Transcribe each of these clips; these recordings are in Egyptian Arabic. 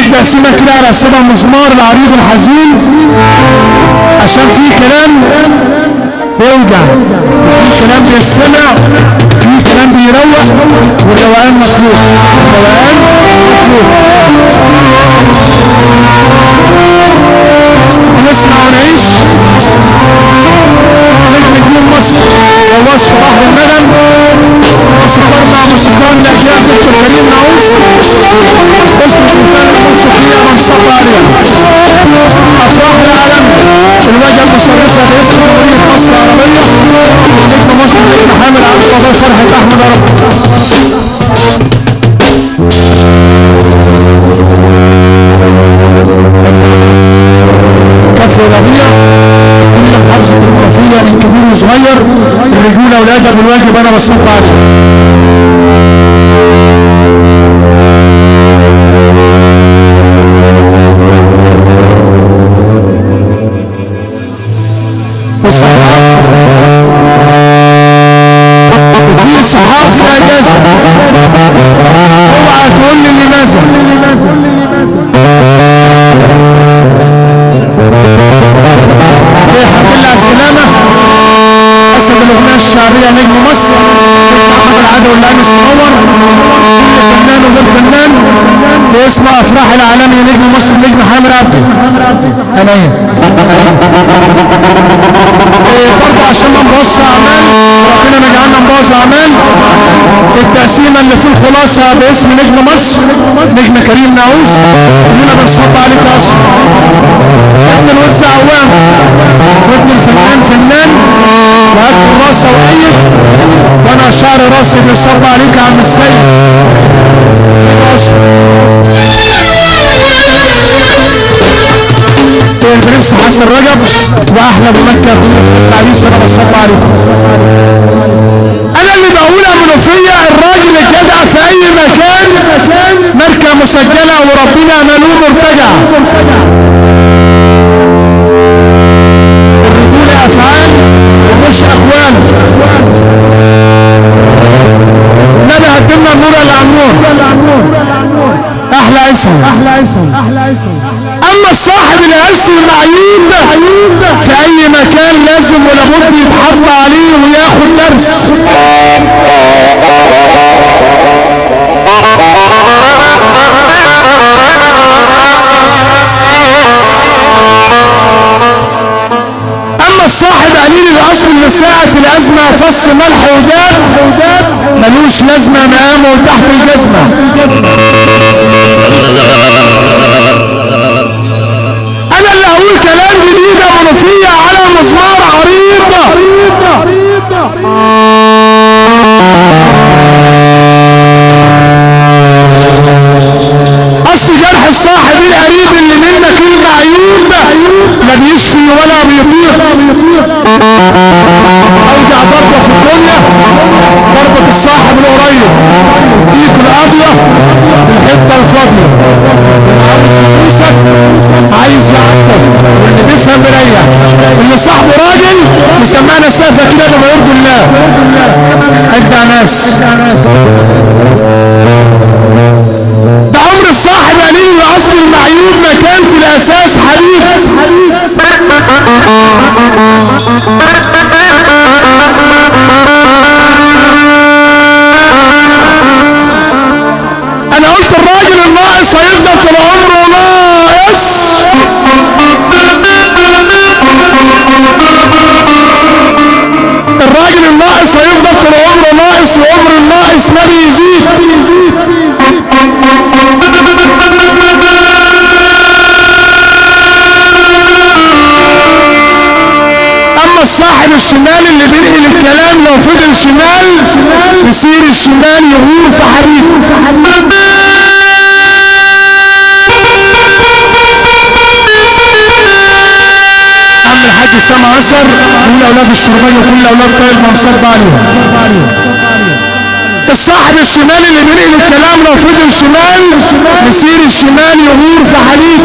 في تقسيمه كده على سبع مزمار العريض الحزين عشان في كلام بيوجع وفي كلام بيستمع في كلام بيروق والروقان مطلوب الروقان مطلوب نسمع ونعيش نجم نجوم مصر ووصف بحر الندم موسيقار مع موسيقار الاجيال دكتور كريم نعوس اسم سلطان الموسيقيه منصب عليها افراح العالم الوجهه المشرفه باسم جمهوريه مصر العربيه نجم مصر نجم حامل عبد الله فرحه احمد يا رب كفر ربيع كل محافظة المنوفية من كبير وصغير الرجولة والأدب والواجب أنا بصب عليه وفي صحاب في اجازه اوعى تقول لي لماذا الحمد لله على السلامه اسد الاغنيه الشعبيه نجم مصر محمد العدو اللي انس منور كل فنان وغير فنان باسم افراح العالمي نجم مصر نجم حامر عبدي انا ايه إيه برضه عشان ما نبص اعمال ربنا ما جعلنا نبوظ اعمال التقسيمه اللي في الخلاصه باسم نجم مصر نجم كريم نعوس كلنا بنصب عليك اصلا ابن الوز عوام وابن الفنان فنان وهات الراسه وايد وانا شعر راسي بيصب عليك يا عم السيد البرنس حسن رجب واحلى بمكه العريس انا بصب عليك انا اللي بقولها منوفيه الراجل الجدع في اي مكان ماركه مسجله وربنا ملوم مرتجع الرجوله افعال ومش اقوال النبي هدمنا النور اللي على النور احلى اسم احلى اسم احلى اسم اما الصاحب العز المعيوب في اي مكان لازم ولابد يتحط عليه وياخد درس اما الصاحب قليل الاصل اللي ساعة الازمة فص ملح وزاد ملوش لازمة مقامه تحت الجزمة انا اللي هقول كلام جديد يا منوفية على مزمار عريض اصل جرح الصاحب القريب اللي منك المعيوب لا بيشفي ولا بيطيق اوجع ضربة في الدنيا ضربة الصاحب القريب ايده القاضية في الحتة الفاضية عاوز فلوسك عايز يعطل واللي بيفهم مريح اللي صاحبه راجل يسمعنا سافة كده بما يرضي الله اجدع ناس ده عمر الصاحب قليل واصل المعيوب مكان في الاساس حبيب انا قلت الراجل الناقص هيفضل طول عمره ناقص الراجل الناقص هيفضل طول عمره ناقص وعمر الناقص ما بيزيد اما الصاحب الشمال اللي بينقل الكلام لو فضل شمال يصير الشمال يغور في حديد عم الحاج سامع اثر كل اولاد الشربيه وكل اولاد طيب منصور عليهم الصاحب الشمال اللي بينقل الكلام لو فضل شمال يصير الشمال يغور في حديد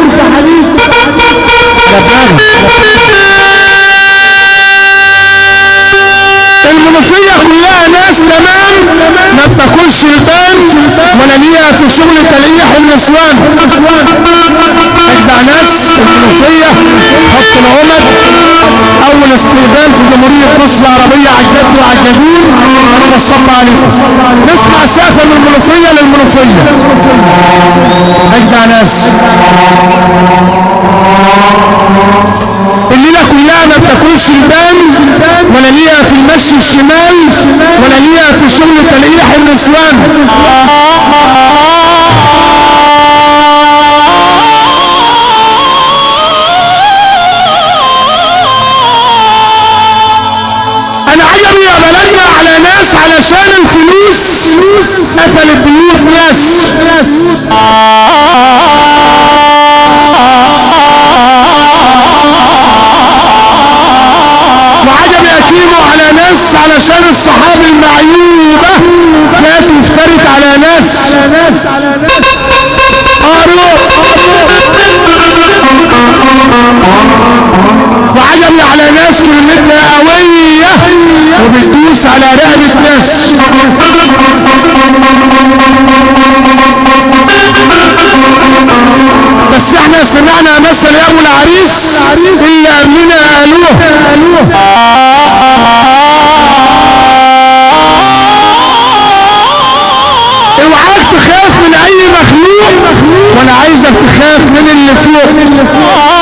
المنوفية كلها ناس تمام ما بتاكلش البان ولا ليها في شغل تليح النسوان المنوفية خط العمد اول استقبال في جمهورية مصر العربية عجبت وعجبون انا بصب عليكم نسمع سقفة من المنوفية للمنوفية اجدع ناس الليلة كلها ما بتاكلش البان ولا ليها في المشي الشمال ولا ليها في شغل تلقيح النسوان انا عجبي يا بلدنا على ناس علشان الفلوس قفل البيوت ناس وعجب يتيمه على ناس علشان الصحابة المعيوبة كانت مفترت على ناس قاروا وعجبي على ناس كلمتها قوية وبتدوس على رقبة ناس بس احنا سمعنا مثل يا ابو العريس اللي قبلنا قالوه اوعاك تخاف من اي مخلوق وانا عايزك تخاف من اللي فوق